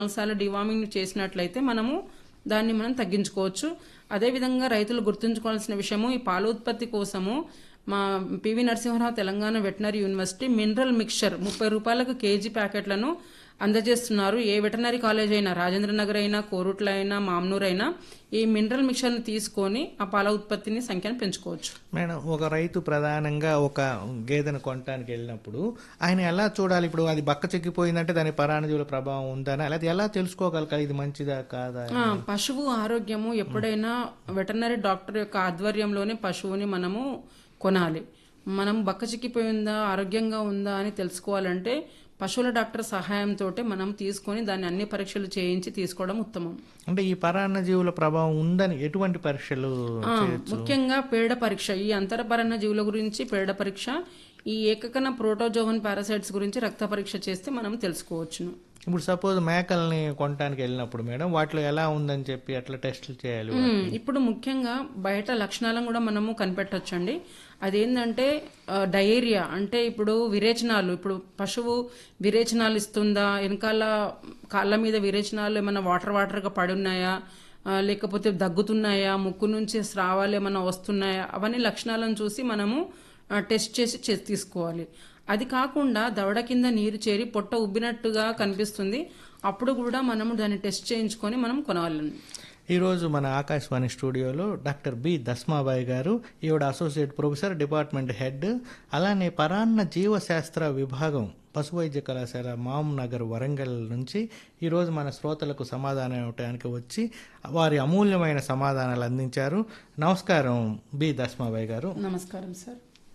సార్లు డివార్మింగ్ చేసినట్లయితే మనము దాన్ని మనం తగ్గించుకోవచ్చు అదేవిధంగా రైతులు గుర్తుంచుకోవాల్సిన విషయము ఈ పాల ఉత్పత్తి కోసము మా P V Narasimharao Telangana veterinary university mineral mixture ముప్పై రూపాయలకు కేజీ ప్యాకెట్లను అందజేస్తున్నారు ఏ వెటనరీ కాలేజ్ అయినా రాజేంద్ర నగర్ అయినా కోరుట్ల అయినా మామ్నూర్ అయినా ఈ మినరల్ మిక్చర్ని తీసుకొని ఆ పాల ఉత్పత్తిని సంఖ్యను పెంచుకోవచ్చు మేడం ఒక రైతు ప్రధానంగా ఒక గేదెను కొనడానికి వెళ్ళినప్పుడు ఆయన ఎలా చూడాలి ఇప్పుడు అది బక్క చెక్కిపోయిందంటే దాని పరాణజీవుల ప్రభావం ఉందని అలాగే ఎలా తెలుసుకోగలగాలి ఇది మంచిదా కాదా ఆ, పశువు ఆరోగ్యము ఎప్పుడైనా వెటర్నరీ డాక్టర్ యొక్క ఆధ్వర్యంలోనే పశువుని మనము కొనాలి మనం బక్క చిక్కిపోయిందా ఆరోగ్యంగా ఉందా అని తెలుసుకోవాలంటే పశువుల డాక్టర్ సహాయంతో మనం తీసుకొని దాన్ని అన్ని పరీక్షలు చేయించి తీసుకోవడం ఉత్తమం అంటే ఈ పరాన్నజీవుల ప్రభావం ఉందని ఎటువంటి పరీక్షలు ఆ, ముఖ్యంగా పేడ పరీక్ష ఈ అంతరపరణ జీవుల గురించి పేడ పరీక్ష ఈ ఏకకణ ప్రోటోజోవన్ పారాసైట్స్ గురించి రక్త పరీక్ష చేస్తే మనం తెలుసుకోవచ్చును ఇప్పుడు సపోజ్ మేకల్ని కొనడానికి వెళ్ళినప్పుడు మేడం వాటిలో ఎలా ఉందని చెప్పి అట్లా టెస్టులు చేయాలి మ్మ్. ఇప్పుడు ముఖ్యంగా బయట లక్షణాలను కూడా మనము కనిపెట్టొచ్చండి అదేంటంటే ఆ, డయేరియా అంటే ఇప్పుడు విరేచనాలు ఇప్పుడు పశువు విరేచనాలు ఇస్తుందా వెనకాల కాళ్ళ మీద విరేచనాలు ఏమైనా వాటర్ వాటర్గా పడి ఉన్నాయా ఆ, లేకపోతే దగ్గుతున్నాయా ముక్కు నుంచి స్రావాలు ఏమైనా వస్తున్నాయా అవన్నీ లక్షణాలను చూసి మనము ఆ, టెస్ట్ చేసి చే- తీసుకోవాలి అది కాకుండా దవడ కింద నీరు చేరి పొట్ట ఉబ్బినట్టుగా కనిపిస్తుంది అప్పుడు కూడా మనము దాన్ని టెస్ట్ చేయించుకొని మనం కొనాలి ఈరోజు మన ఆకాశవాణి స్టూడియోలో డాక్టర్ బి దస్మాబాయి గారు ఈవిడ అసోసియేట్ ప్రొఫెసర్ డిపార్ట్మెంట్ హెడ్ అలానే పరాన్న జీవశాస్త్ర విభాగం పశు వైద్య కళాశాల మామ్ నగర్ వరంగల్ నుంచి ఈరోజు మన శ్రోతలకు సమాధానం ఇవ్వడానికి వచ్చి వారి అమూల్యమైన సమాధానాలు అందించారు నమస్కారం బి దస్మాబాయి గారు నమస్కారం సార్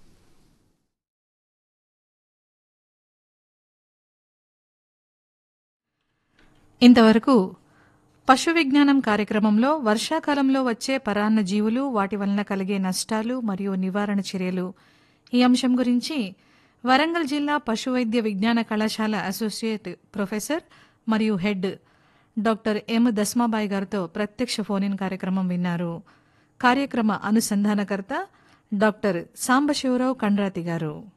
ఇంతవరకు పశు విజ్ఞానం కార్యక్రమంలో వర్షాకాలంలో వచ్చే పరాన్న జీవులు వాటి వలన కలిగే నష్టాలు మరియు నివారణ చర్యలు ఈ అంశం గురించి వరంగల్ జిల్లా పశు వైద్య విజ్ఞాన కళాశాల అసోసియేట్ ప్రొఫెసర్ మరియు హెడ్ డాక్టర్ ఎం దస్మాబాయి గారితో ప్రత్యక్ష ఫోన్ ఇన్ కార్యక్రమం విన్నారు కార్యక్రమ అనుసంధానకర్త డాక్టర్ సాంబశివరావు కండ్రాతి గారు